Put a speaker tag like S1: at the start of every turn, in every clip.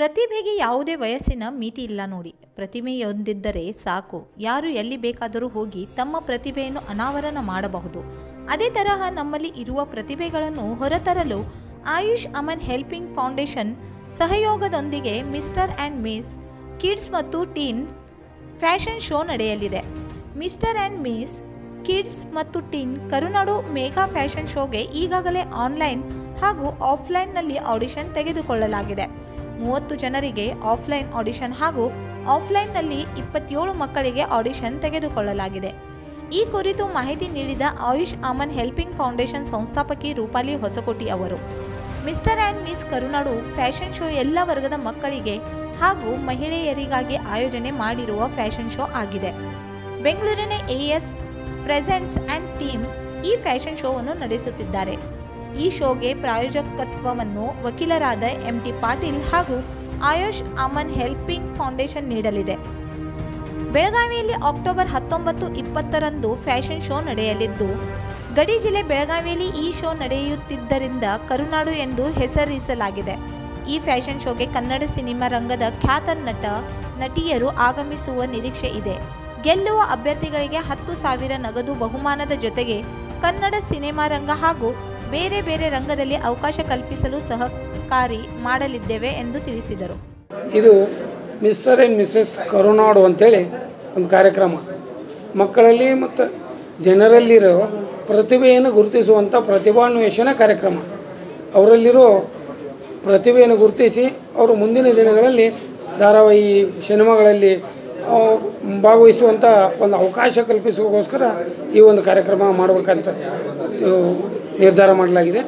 S1: ಪ್ರತಿಭೆಗೆ ಯಾವುದೇ ವಯಸ್ಸಿನ ಮಿತಿ ಇಲ್ಲ ನೋಡಿ ಪ್ರತಿಮೆಯೊಂದಿದ್ದರೆ ಸಾಕು ಯಾರು ಎಲ್ಲಿ ಬೇಕಾದರೂ ಹೋಗಿ ತಮ್ಮ ಪ್ರತಿಭೆಯನ್ನು ಅನಾವರಣ ಮಾಡಬಹುದು ಅದೇ ತರಹ ನಮ್ಮಲ್ಲಿ ಇರುವ ಪ್ರತಿಭೆಗಳನ್ನು ಹೊರತರಲು ಆಯುಷ್ ಅಮನ್ ಹೆಲ್ಪಿಂಗ್ ಫೌಂಡೇಶನ್ ಸಹಯೋಗದೊಂದಿಗೆ ಮಿಸ್ಟರ್ ಆ್ಯಂಡ್ ಮಿಸ್ ಕಿಡ್ಸ್ ಮತ್ತು ಟೀನ್ಸ್ ಫ್ಯಾಷನ್ ಶೋ ನಡೆಯಲಿದೆ ಮಿಸ್ಟರ್ ಆ್ಯಂಡ್ ಮಿಸ್ ಕಿಡ್ಸ್ ಮತ್ತು ಟೀನ್ ಕರುನಾಡು ಮೇಘಾ ಫ್ಯಾಷನ್ ಶೋಗೆ ಈಗಾಗಲೇ ಆನ್ಲೈನ್ ಹಾಗೂ ಆಫ್ಲೈನ್ನಲ್ಲಿ ಆಡಿಷನ್ ತೆಗೆದುಕೊಳ್ಳಲಾಗಿದೆ ಮೂವತ್ತು ಜನರಿಗೆ ಆಫ್ಲೈನ್ ಆಡಿಷನ್ ಹಾಗೂ ಆಫ್ಲೈನ್ನಲ್ಲಿ ಇಪ್ಪತ್ತೇಳು ಮಕ್ಕಳಿಗೆ ಆಡಿಷನ್ ತೆಗೆದುಕೊಳ್ಳಲಾಗಿದೆ ಈ ಕುರಿತು ಮಾಹಿತಿ ನೀಡಿದ ಆಯುಷ್ ಅಮನ್ ಹೆಲ್ಪಿಂಗ್ ಫೌಂಡೇಶನ್ ಸಂಸ್ಥಾಪಕಿ ರೂಪಾಲಿ ಹೊಸಕೋಟಿ ಅವರು mister and miss Karunadu fashion show ಎಲ್ಲ ವರ್ಗದ ಮಕ್ಕಳಿಗೆ ಹಾಗೂ ಮಹಿಳೆಯರಿಗಾಗಿ ಆಯೋಜನೆ ಮಾಡಿರುವ ಫ್ಯಾಷನ್ ಶೋ ಆಗಿದೆ ಬೆಂಗಳೂರಿನ ಎಎಸ್ ಪ್ರೆಸೆಂಟ್ಸ್ ಆ್ಯಂಡ್ ಟೀಮ್ ಈ ಫ್ಯಾಷನ್ ಶೋವನ್ನು ನಡೆಸುತ್ತಿದ್ದಾರೆ ಈ ಶೋಗೆ ಪ್ರಾಯೋಜಕತ್ವವನ್ನು ವಕೀಲರಾದ ಎಂ ಟಿ ಪಾಟೀಲ್ ಹಾಗೂ ಆಯುಷ್ ಅಮನ್ ಹೆಲ್ಪಿಂಗ್ ಫೌಂಡೇಶನ್ ನೀಡಲಿದೆ ಬೆಳಗಾವಿಯಲ್ಲಿ ಅಕ್ಟೋಬರ್ ಹತ್ತೊಂಬತ್ತು ಇಪ್ಪತ್ತರಂದು ಫ್ಯಾಷನ್ ಶೋ ನಡೆಯಲಿದ್ದು ಗಡಿ ಜಿಲ್ಲೆ ಬೆಳಗಾವಿಯಲ್ಲಿ ಈ ಶೋ ನಡೆಯುತ್ತಿದ್ದರಿಂದ ಕರುನಾಡು ಎಂದು ಹೆಸರಿಸಲಾಗಿದೆ ಈ ಫ್ಯಾಷನ್ ಶೋಗೆ ಕನ್ನಡ ಸಿನಿಮಾ ರಂಗದ ಖ್ಯಾತ ನಟ ನಟಿಯರು ಆಗಮಿಸುವ ನಿರೀಕ್ಷೆ ಇದೆ ಗೆಲ್ಲುವ ಅಭ್ಯರ್ಥಿಗಳಿಗೆ ಹತ್ತು ಸಾವಿರ ನಗದು ಬಹುಮಾನದ ಜೊತೆಗೆ ಕನ್ನಡ ಸಿನಿಮಾ ರಂಗ ಹಾಗೂ ಬೇರೆ ಬೇರೆ ರಂಗದಲ್ಲಿ ಅವಕಾಶ ಕಲ್ಪಿಸಲು ಸಹಕಾರಿ ಮಾಡಲಿದ್ದೇವೆ ಎಂದು ತಿಳಿಸಿದರು
S2: ಇದು ಮಿಸ್ಟರ್ ಆ್ಯಂಡ್ ಮಿಸ್ಸಸ್ ಕರುನಾಡು ಅಂತೇಳಿ ಒಂದು ಕಾರ್ಯಕ್ರಮ ಮಕ್ಕಳಲ್ಲಿ ಮತ್ತು ಜನರಲ್ಲಿರೋ ಪ್ರತಿಭೆಯನ್ನು ಗುರುತಿಸುವಂಥ ಪ್ರತಿಭಾನ್ವೇಷಣ ಕಾರ್ಯಕ್ರಮ ಅವರಲ್ಲಿರೋ ಪ್ರತಿಭೆಯನ್ನು ಗುರುತಿಸಿ ಅವರು ಮುಂದಿನ ದಿನಗಳಲ್ಲಿ ಧಾರಾವಾಹಿ ಸಿನಿಮಾಗಳಲ್ಲಿ ಆ, ಭಾಗವಹಿಸುವಂಥ ಒಂದು ಅವಕಾಶ ಕಲ್ಪಿಸೋಕ್ಕೋಸ್ಕರ ಈ ಒಂದು ಕಾರ್ಯಕ್ರಮ ಮಾಡಬೇಕಂತ ಆ, ನಿರ್ಧಾರ ಮಾಡಲಾಗಿದೆ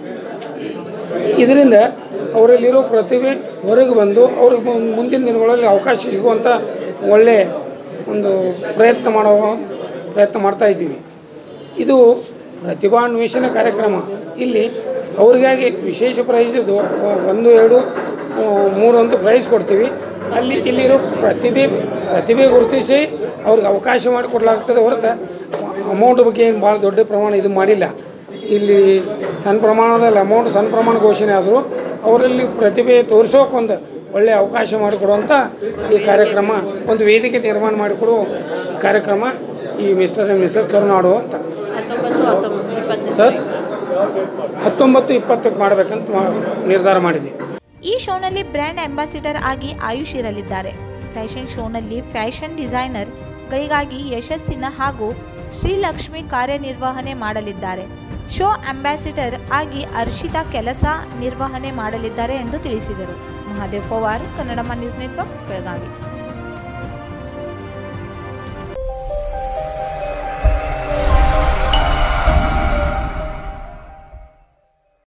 S2: ಇದರಿಂದ ಅವರಲ್ಲಿರೋ ಪ್ರತಿಭೆ ಹೊರಗೆ ಬಂದು ಅವ್ರಿಗೆ ಮು- ಮುಂದಿನ ದಿನಗಳಲ್ಲಿ ಅವಕಾಶ ಸಿಗುವಂಥ ಒಳ್ಳೆಯ ಒಂದು ಪ್ರಯತ್ನ ಮಾಡೋ ಪ್ರಯತ್ನ ಮಾಡ್ತಾ ಇದ್ದೀವಿ ಇದು ಪ್ರತಿಭಾನ್ವೇಷಣೆ ಕಾರ್ಯಕ್ರಮ ಇಲ್ಲಿ ಅವರಿಗಾಗಿ ವಿಶೇಷ ಪ್ರೈಸ್ ಇದು ಒಂದು ಎರಡು ಆ, ಮೂರೊಂದು ಪ್ರೈಸ್ ಕೊಡ್ತೀವಿ ಅಲ್ಲಿ ಇಲ್ಲಿರೋ ಪ್ರತಿಭೆ ಪ್ರತಿಭೆ ಗುರುತಿಸಿ ಅವ್ರಿಗೆ ಅವಕಾಶ ಮಾಡಿಕೊಡ್ಲಾಗ್ತದೆ ಹೊರತು ಅಮೌಂಟ್ ಬಗ್ಗೆ ಏನು ಭಾಳ ದೊಡ್ಡ ಪ್ರಮಾಣ ಇದು ಮಾಡಿಲ್ಲ ಇಲ್ಲಿ ಸಣ್ಣ ಪ್ರಮಾಣದಲ್ಲಿ ಅಮೌಂಟ್ ಸಣ್ಣ ಪ್ರಮಾಣ ಘೋಷಣೆ ಆದರೂ ಅವರಲ್ಲಿ ಪ್ರತಿಭೆ ತೋರಿಸೋಕೆ ಒಂದು ಒಳ್ಳೆಯ ಅವಕಾಶ ಮಾಡಿಕೊಡುವಂಥ ಈ ಕಾರ್ಯಕ್ರಮ ಒಂದು ವೇದಿಕೆ ನಿರ್ಮಾಣ ಮಾಡಿಕೊಡುವ ಈ ಕಾರ್ಯಕ್ರಮ ಈ ಮಿಸ್ಟರ್ ಆ್ಯಂಡ್ ಮಿಸ್ಸಸ್ ಕರುನಾಡು ಅಂತ ಸರ್ ಹತ್ತೊಂಬತ್ತು ಇಪ್ಪತ್ತಕ್ಕೆ ಮಾಡಬೇಕಂತ ಮಾ- ನಿರ್ಧಾರ ಮಾಡಿದ್ದೀವಿ
S1: ಈ ಶೋನಲ್ಲಿ ಬ್ರ್ಯಾಂಡ್ ಅಂಬಾಸಿಡರ್ ಆಗಿ ಆಯುಷ್ ಇರಲಿದ್ದಾರೆ ಫ್ಯಾಷನ್ ಶೋನಲ್ಲಿ ಫ್ಯಾಷನ್ ಡಿಸೈನರ್ಗಳಿಗಾಗಿ ಯಶಸ್ಸಿನ ಹಾಗೂ ಶ್ರೀಲಕ್ಷ್ಮಿ ಕಾರ್ಯನಿರ್ವಹಣೆ ಮಾಡಲಿದ್ದಾರೆ ಶೋ ಅಂಬಾಸಿಡರ್ ಆಗಿ ಅರ್ಷಿತಾ ಕೆಲಸ ನಿರ್ವಹಣೆ ಮಾಡಲಿದ್ದಾರೆ ಎಂದು ತಿಳಿಸಿದರು ಮಹಾದೇವ್ ಪವಾರ್ ಕನ್ನಡಮ ನ್ಯೂಸ್ ನೆಟ್ವರ್ಕ್ ಬೆಳಗಾವಿ